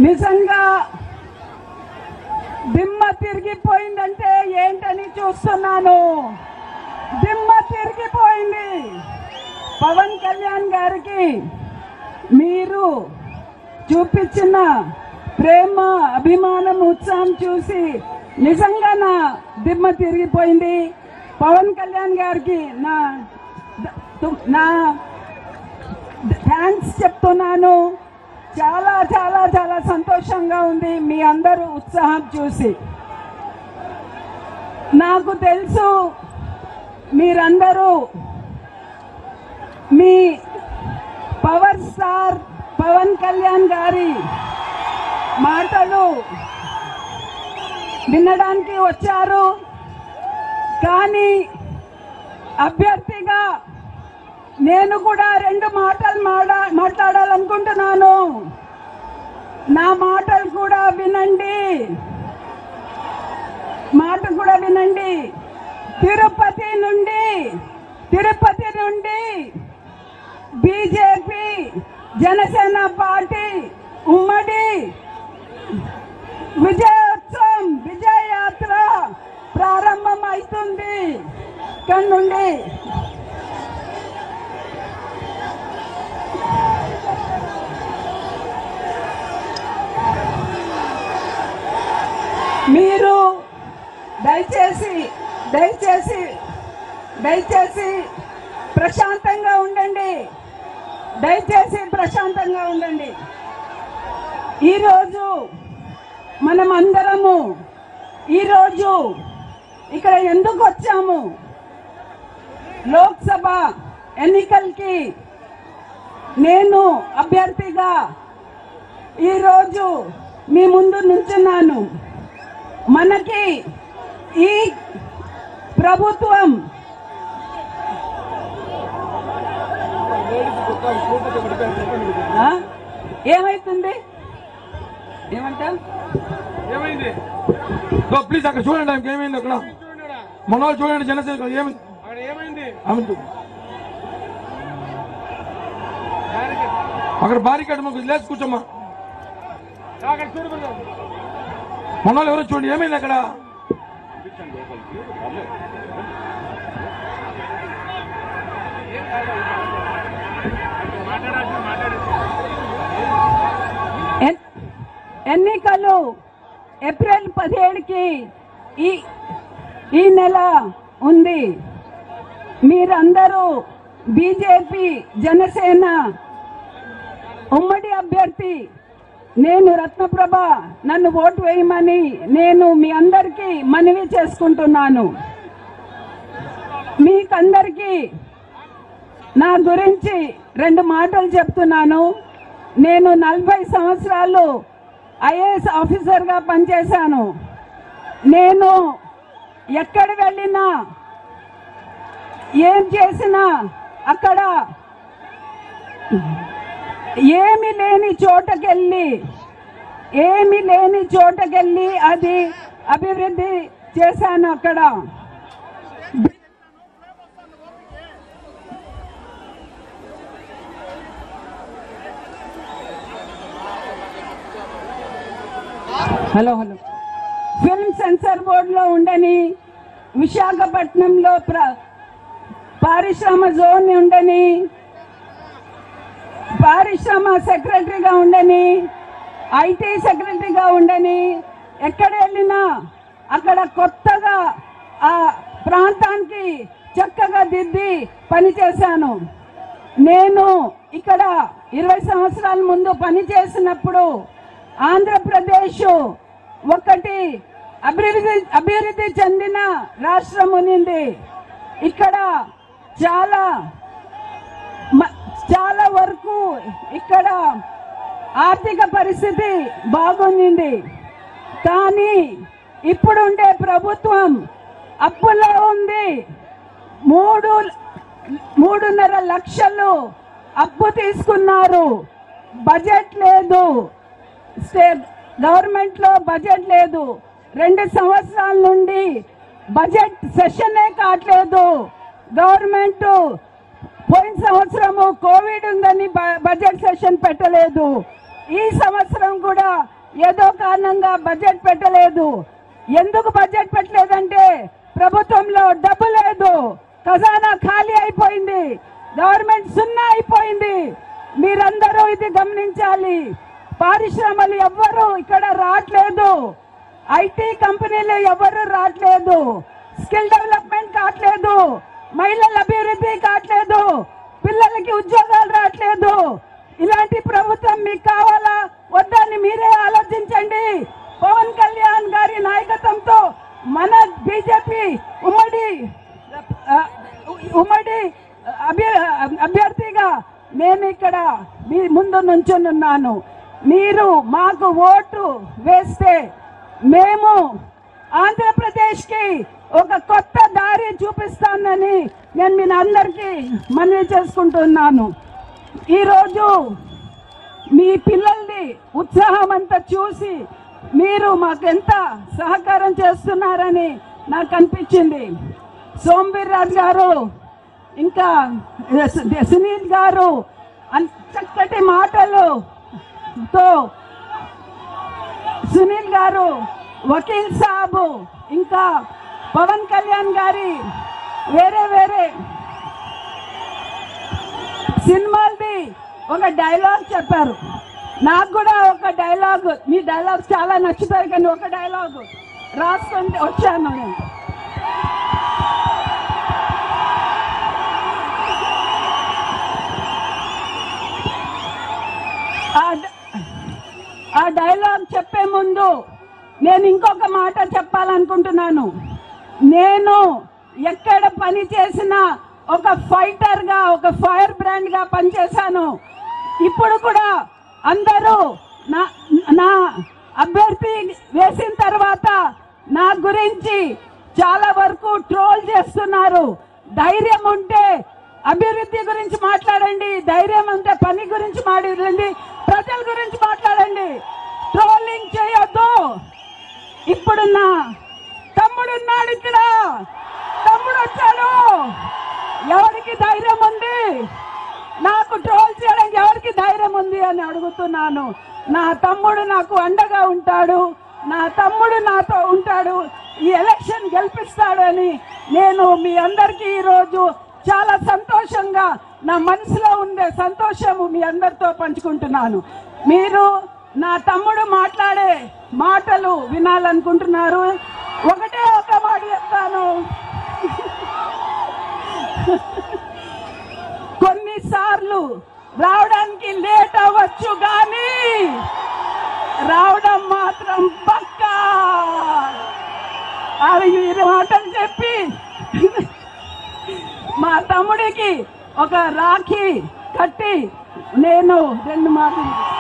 నిజంగా దిమ్మ తిరిగిపోయిందంటే ఏంటని చూస్తున్నాను దిమ్మ తిరిగిపోయింది పవన్ కళ్యాణ్ గారికి మీరు చూపించిన ప్రేమ అభిమానం ఉత్సాహం చూసి నిజంగా నా దిమ్మ తిరిగిపోయింది పవన్ కళ్యాణ్ గారికి నా నా థ్యాంక్స్ చెప్తున్నాను చాలా చాలా చాలా సంతోషంగా ఉంది మీ అందరూ ఉత్సాహం చూసి నాకు తెలుసు మీరందరూ మీ పవర్ స్టార్ పవన్ కళ్యాణ్ గారి మాటలు వినడానికి వచ్చారు కానీ అభ్యర్థిగా నేను కూడా రెండు మాటలు మాడా మాట్లాడాలనుకుంటున్నాను నా మాటలు కూడా వినండి మాట కూడా వినండి తిరుపతి నుండి తిరుపతి నుండి బీజేపీ జనసేన పార్టీ ఉమ్మడి విజయోత్సవం విజయయాత్ర ప్రారంభం అవుతుంది ఇక్కడ నుండి మీరు దయచేసి దయచేసి దయచేసి ప్రశాంతంగా ఉండండి దయచేసి ప్రశాంతంగా ఉండండి ఈరోజు మనం అందరము ఈరోజు ఇక్కడ ఎందుకు వచ్చాము లోక్సభ ఎన్నికలకి నేను అభ్యర్థిగా ఈరోజు మీ ముందు నుంచున్నాను మనకి ఈ ప్రభుత్వం ఆ? ఏమైతుంది ఏమంటా ఏమైంది ఓ, ప్లీజ్ అక్కడ చూడండి ఆమెకి ఏమైంది అక్కడ మన వాళ్ళు చూడండి జనసేన ఏమైంది అక్కడ ఏమైంది ఆమె చూ- అక్కడ బారికాడు మాకు లేచి కూర్చోమ్మా అక్కడ చూడు కొంచెం. మన వాళ్ళు ఎవరో చూడండి ఏమైంది అక్కడ మాట్లాడాల్సింది మాట్లాడేసి ఎన్- ఎన్నికలు ఏప్రిల్ పదిహేడుకి ఈ ఈ నెల ఉంది మీరందరూ బీజేపీ జనసేన ఉమ్మడి అభ్యర్థి నేను రత్నప్రభ నన్ను ఓటు వేయమని నేను మీ అందరికీ మనవి చేసుకుంటున్నాను మీకందరికీ నా గురించి రెండు మాటలు చెప్తున్నాను నేను నలభై సంవత్సరాలు ఐఏఎస్ ఆఫీసర్గా పనిచేశాను నేను ఎక్కడ వెళ్ళినా ఏం చేసినా అక్కడ ఏమి లేని చోటకెళ్ళి ఏమి లేని చోటకెళ్ళి అది అభివృద్ధి చేశాను అక్కడ హలో హలో ఫిల్మ్ సెన్సార్ బోర్డులో ఉండని విశాఖపట్నంలో ప్ర పారిశ్రమ జోన్ ఉండని పారిశ్రమ సెక్రటరీగా ఉండని ఐటీ సెక్రటరీగా ఉండని ఎక్కడ వెళ్ళినా అక్కడ కొత్తగా ఆ ప్రాంతానికి చక్కగా దిద్ది పనిచేశాను నేను ఇక్కడ ఇరవై సంవత్సరాల ముందు పనిచేసినప్పుడు ఆంధ్రప్రదేశ్ ఒకటి అభివృద్ధి అభివృద్ధి చెందిన రాష్ట్రం ఉన్నింది ఇక్కడ చాలా మ- చాలా వరకు ఇక్కడ ఆర్థిక పరిస్థితి బాగుంది కానీ ఇప్పుడుండే ప్రభుత్వం అప్పులో ఉంది మూడు మూడున్నర లక్షలు అప్పు తీసుకున్నారు బడ్జెట్ లేదు స్టేట్ గవర్నమెంట్ లో బడ్జెట్ లేదు రెండు సంవత్సరాల నుండి బడ్జెట్ సెషనే కావట్లేదు గవర్నమెంట్ పోయిన సంవత్సరము కోవిడ్ ఉందని బ- బడ్జెట్ సెషన్ పెట్టలేదు ఈ సంవత్సరం కూడా ఏదో కారణంగా బడ్జెట్ పెట్టలేదు ఎందుకు బడ్జెట్ పెట్టలేదంటే ప్రభుత్వంలో డబ్బు లేదు ఖజానా ఖాళీ అయిపోయింది గవర్నమెంట్ సున్నా అయిపోయింది మీరందరూ ఇది గమనించాలి పారిశ్రమలు ఎవ్వరు ఇక్కడ రావట్లేదు ఐటీ కంపెనీలు ఎవరు రావట్లేదు స్కిల్ డెవలప్మెంట్ కావట్లేదు మహిళల అభివృద్ధి కావట్లేదు పిల్లలకి ఉద్యోగాలు రావట్లేదు ఇలాంటి ప్రభుత్వం మీకు కావాలా వద్దని మీరే ఆలోచించండి పవన్ కళ్యాణ్ గారి నాయకత్వంతో మన బీజేపీ ఉమ్మడి ఆ, ఉమ్మడి అభ్య- అభ్యర్థిగా నేను ఇక్కడ మీ ముందు నుంచున్నాను మీరు మాకు ఓటు వేస్తే మేము ఆంధ్రప్రదేశ్ కి ఒక కొత్త దారి చూపిస్తానని నేను మీ అందరికీ మనవి చేసుకుంటున్నాను ఈరోజు మీ పిల్లల్ని ఉత్సాహం అంతా చూసి మీరు మాకెంత సహకారం చేస్తున్నారని నాకు అనిపించింది సోమవీర్ రాజు గారు ఇంకా సునీల్ గారు అన్- చక్కటి మాటలుతో సునీల్ గారు వకీల్ సాబు ఇంకా పవన్ కళ్యాణ్ గారి వేరే వేరే సినిమాలది ఒక డైలాగ్ చెప్పారు నాకు కూడా ఒక డైలాగ్ మీ డైలాగ్ చాలా నచ్చుతాయి కానీ ఒక డైలాగ్ రాసుకుంటే వచ్చాను నేను ఆ డ- ఆ డైలాగ్ చెప్పే ముందు నేను ఇంకొక మాట చెప్పాలనుకుంటున్నాను నేను ఎక్కడ పని చేసినా ఒక ఫైటర్ గా ఒక ఫైర్ బ్రాండ్ గా పనిచేశాను ఇప్పుడు కూడా అందరూ నా నా అభ్యర్థి వేసిన తర్వాత నా గురించి చాలా వరకు ట్రోల్ చేస్తున్నారు ధైర్యం ఉంటే అభివృద్ధి గురించి మాట్లాడండి ధైర్యం ఉంటే పని గురించి మాట్లాడండి ప్రజల గురించి మాట్లాడండి ట్రోలింగ్ చేయొద్దు ఇప్పుడు నా తమ్ముడు ఉన్నాడు ఇక్కడ తమ్ముడు వచ్చాడు ఎవరికి ధైర్యం ఉంది నాకు ట్రోల్ చేయడానికి ఎవరికి ధైర్యం ఉంది అని అడుగుతున్నాను నా తమ్ముడు నాకు అండగా ఉంటాడు నా తమ్ముడు నాతో ఉంటాడు ఈ ఎలక్షన్ గెలిపిస్తాడు అని నేను మీ అందరికీ ఈరోజు చాలా సంతోషంగా నా మనసులో ఉండే సంతోషము మీ అందరితో పంచుకుంటున్నాను మీరు నా తమ్ముడు మాట్లాడే మాటలు వినాలనుకుంటున్నారు ఒకటే ఒక మాట చెప్తాను కొన్నిసార్లు రావడానికి లేట్ అవ్వచ్చు కానీ రావడం మాత్రం పక్కా అది మీరు మాటలు చెప్పి మా తమ్ముడికి ఒక రాఖీ కట్టి నేను రెండు మాటలు